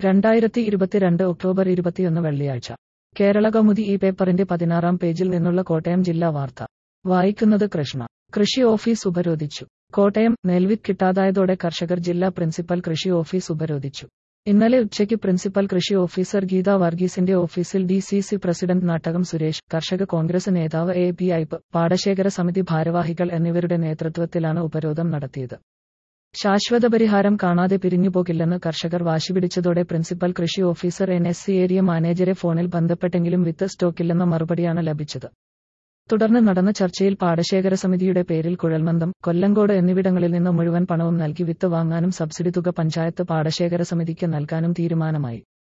രണ്ടായിരത്തി ഇരുപത്തിരണ്ട് ഒക്ടോബർ ഇരുപത്തിയൊന്ന് വെള്ളിയാഴ്ച കേരള കൗമുദി ഈ പേപ്പറിന്റെ പതിനാറാം പേജിൽ നിന്നുള്ള കോട്ടയം ജില്ലാ വാർത്ത വായിക്കുന്നത് കൃഷ്ണ കൃഷി ഓഫീസ് ഉപരോധിച്ചു കോട്ടയം നെൽവിത്ത് കിട്ടാതായതോടെ കർഷകർ ജില്ലാ പ്രിൻസിപ്പൽ കൃഷി ഓഫീസ് ഉപരോധിച്ചു ഇന്നലെ ഉച്ചയ്ക്ക് പ്രിൻസിപ്പൽ കൃഷി ഓഫീസർ ഗീത വർഗീസിന്റെ ഓഫീസിൽ D C C president Nattakom Suresh കർഷക കോൺഗ്രസ് നേതാവ് എ പി ഐപ്പ് പാടശേഖര സമിതി ഭാരവാഹികൾ എന്നിവരുടെ നേതൃത്വത്തിലാണ് ഉപരോധം നടത്തിയത് ശാശ്വത പരിഹാരം കാണാതെ പിരിഞ്ഞുപോകില്ലെന്ന് കർഷകർ വാശിപിടിച്ചതോടെ പ്രിൻസിപ്പൽ കൃഷി officer N S C area മാനേജരെ ഫോണിൽ ബന്ധപ്പെട്ടെങ്കിലും വിത്ത് സ്റ്റോക്കില്ലെന്ന മറുപടിയാണ് ലഭിച്ചത് തുടർന്ന് നടന്ന ചർച്ചയിൽ പാടശേഖര സമിതിയുടെ പേരിൽ കുഴൽമന്ദം കൊല്ലങ്കോട് എന്നിവിടങ്ങളിൽ നിന്ന് മുഴുവൻ പണവും നൽകി വിത്ത് വാങ്ങാനും സബ്സിഡി തുക പഞ്ചായത്ത് പാടശേഖര സമിതിക്ക് നൽകാനും തീരുമാനമായി